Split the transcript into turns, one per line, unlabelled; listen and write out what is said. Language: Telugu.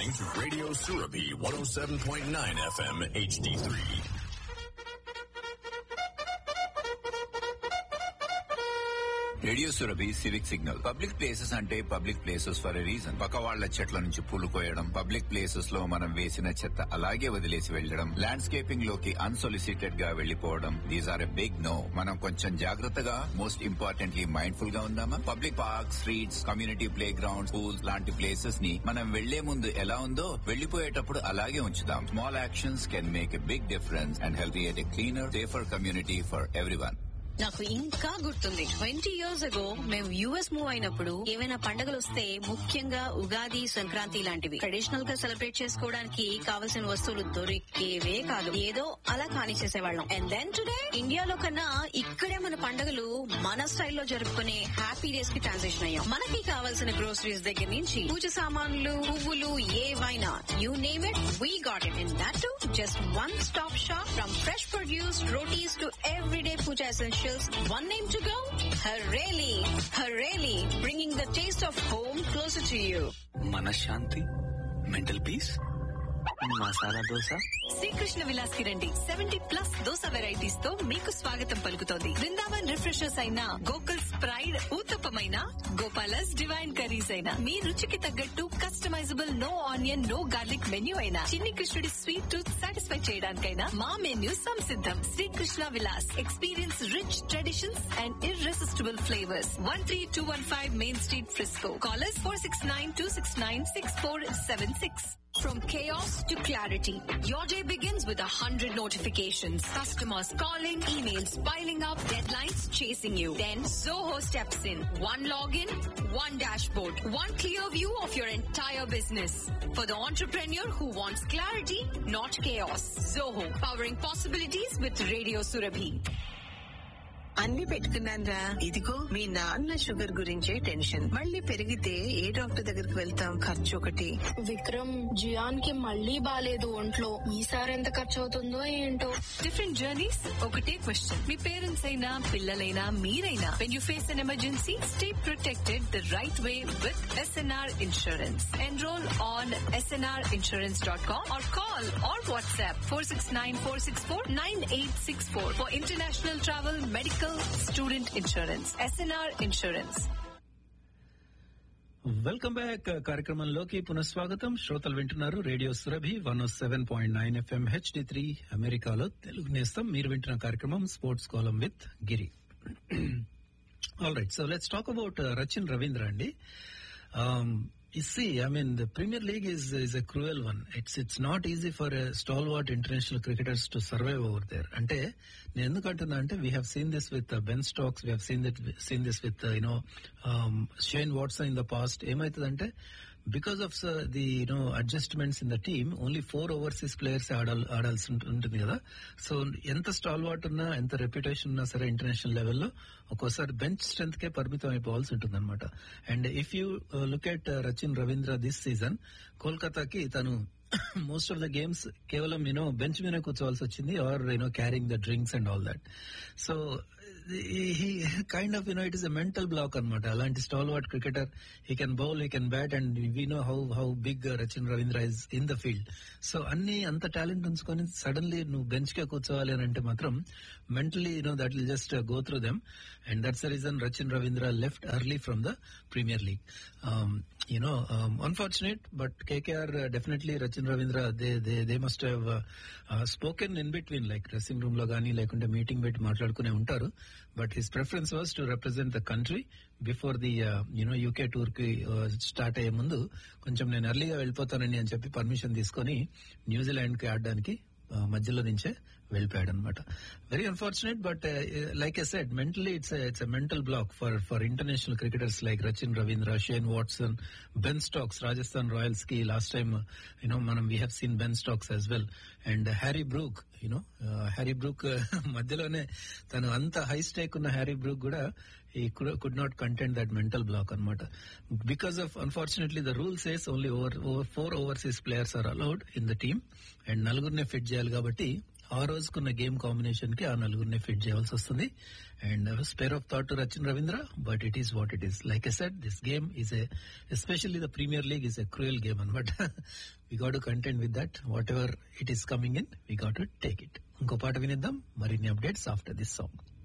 listening to Radio Surabi 107.9 FM HD3.
Radio Surabhi civic signal public places అంటే public places for a reason పక్క వాళ్ల చెట్ల నుంచి పూలు కోయడం పబ్లిక్ ప్లేసెస్ లో మనం వేసిన చెత్త అలాగే వదిలేసి వెళ్లడం ల్యాండ్స్కేపింగ్ లోకి అన్సొలిసిటెడ్ గా వెళ్లిపోవడం these are a big no మనం కొంచెం జాగ్రత్తగా మోస్ట్ ఇంపార్టెంట్లీ మైండ్ఫుల్ గా ఉందామా public park streets community play ground schools లాంటి ప్లేసెస్ ని మనం వెళ్లే ముందు ఎలా ఉందో వెళ్లిపోయేటప్పుడు అలాగే ఉంచుదాం small actions can make a big difference and help at a cleaner safer community for everyone
నాకు ఇంకా గుర్తుంది ట్వంటీ ఇయర్స్ అగో మేము యుఎస్ మూవ్ అయినప్పుడు ఏవైనా పండుగలు వస్తే ముఖ్యంగా ఉగాది సంక్రాంతి లాంటివి ట్రెడిషనల్ గా సెలబ్రేట్ చేసుకోవడానికి కావలసిన వస్తువులు దొరికేవే కాదు ఏదో అలా కానిచ్చేసేవాళ్ళం అండ్ దెన్ టుడే ఇండియాలో కన్నా ఇక్కడే మన పండుగలు మన స్టైల్లో జరుపుకునే హ్యాపీ డేస్ కి ట్రాన్సిషన్ అయ్యాం మనకి కావాల్సిన గ్రోసరీస్ దగ్గర నుంచి పూజ సామాన్లు పువ్వులు ఏవైనా you name it we got it in that to just one stop shop from fresh produce rotis to everyday puja essentials. One name to go? Hareli. Hareli, bringing the taste of home closer to you.
మనశ్శాంతి మెంటల్ పీస్ మసాలా దోశ
శ్రీకృష్ణ విలాస్ కి రండి సెవెంటీ ప్లస్ దోస వెరైటీస్ తో మీకు స్వాగతం పలుకుతోంది బృందావన్ రిఫ్రెషర్స్ అయిన గోకుల్స్ ప్రైడ్ ఊతప్పమైన గోపాలస్ డివైన్ కర్రీస్ అయినా మీ రుచికి తగ్గట్టు customisable no onion no garlic menu అయినా చిన్ని కృష్ణుడి స్వీట్ టూత్ సాటిస్ఫై చేయడానికైనా మా మెన్యూ సంసిద్ధం Srikrishna Vilas experience rich traditions and irresistible flavours one three two one five main street Frisco callers four six nine two six nine six four seven six From chaos to clarity, your day begins with a hundred notifications. Customers calling, emails piling up, deadlines chasing you. Then Zoho steps in. One login, one dashboard, one clear view of your entire business. For the entrepreneur who wants clarity, not chaos. Zoho, powering possibilities with Radio Surabhi.
అన్ని పెట్టుకున్నానరా ఇదిగో మీ నాన్న షుగర్ గురించే టెన్షన్ మళ్ళీ పెరిగితే ఏ డాక్టర్ దగ్గరికి వెళ్తాం ఖర్చు ఒకటి
విక్రమ్ జియాన్ కి మళ్ళీ బాలేదు ఒంట్లో ఈసారి ఎంత ఖర్చు అవుతుందో ఏంటో
డిఫరెంట్ జర్నీస్ ఒకటే క్వశ్చన్ మీ పేరెంట్స్ అయినా పిల్లలైనా మీరైనా when you face an emergency stay protected the right way with SNR insurance enrol on SNR insurance dot com or call or WhatsApp four six nine four six four nine eight six four for international travel medical student insurance SNR insurance
welcome back కార్యక్రమంలోకి పునఃస్వాగతం శ్రోతలు వింటున్నారు radio Surabhi one seven point nine FM HD three అమెరికాలో తెలుగు నేస్తం మీరు వింటున్న కార్యక్రమం స్పోర్ట్స్ కాలం with Giri all right so let's talk about Rachin Ravindra అండి You see, I mean, the Premier League is is a cruel one. It's it's not easy for a stalwart international cricketers to survive over there. అంటే నేను ఎందుకంటున్నా అంటే we have seen this with Ben Stokes we have seen that seen this with you know Shane Watson in the past ఏమైతుందంటే because of the you know adjustments in the team only four overseas players ఆడాల్ ఆడాల్సి ఉంటు- ఉంటుంది కదా సో ఎంత స్టాల్వాట్ ఉన్నా ఎంత రెప్యుటేషన్ ఉన్నా సరే ఇంటర్నేషనల్ లెవెల్లో ఒక్కోసారి బెంచ్ స్ట్రెంత్ కే పరిమితం అయిపోవాల్సి ఉంటుంది అనమాట and if you look at Rachin Ravindra this season కోల్కతాకి తను మోస్ట్ ఆఫ్ ద గేమ్స్ కేవలం యూనో బెంచ్ మీద కూర్చోవాల్సి వచ్చింది or you know carrying the drinks and all that so he kind of you know it is a mental block అనమాట అలాంటి stalwart cricketer he can bowl he can bat and we know how how big Rachin Ravindra is in the field so అన్ని అంత టాలెంట్ ఉంచుకొని సడన్లీ నువ్వు బెంచ్ కే కూర్చోవాలి అని అంటే మాత్రం mentally you know that will just go through them and that's the reason Rachin Ravindra left early from the Premier League you know unfortunate but KKR definitely Rachin Ravindra they they they must have spoken in between like dressing room లో కానీ లేకుంటే మీటింగ్ పెట్టి మాట్లాడుకునే ఉంటారు but his preference was to represent the country before the you know UK tour కి స్టార్ట్ అయ్యే ముందు కొంచెం నేను ఎర్లీగా వెళ్ళిపోతానని అని చెప్పి పర్మిషన్ తీసుకొని న్యూజిలాండ్ కి ఆడడానికి ఆ, మధ్యలో నుంచే వెళ్ళిపోయాడు అనమాట very unfortunate but like I said mentally it's it's a mental block for for international cricketers like Rachin Ravindra Shane Watson Ben Stokes Rajasthan Royals కి లాస్ట్ టైమ్ యునో మనం we have seen Ben Stokes as well and Harry Brook you know Harry Brook మధ్యలోనే తను అంత హై స్టేక్ ఉన్న హ్యారీ బ్రూక్ కూడా he could not content that mental block అనమాట because of unfortunately the rule says only over over four overseas players are allowed in the team and నలుగురినే ఫిట్ చేయాలి కాబట్టి ఆ రోజుకున్న గేమ్ కాంబినేషన్ కి ఆ నలుగురిని ఫిట్ చేయాల్సి వస్తుంది and spare of thought to Rachin Ravindra but it is what it is like a set this game is a especially the Premier League is a cruel game అనమాట we got to content with that whatever it is coming in we got to take it ఇంకో పాట వినిద్దాం మరిన్ని అప్డేట్స్ ఆఫ్టర్ దిస్ సాంగ్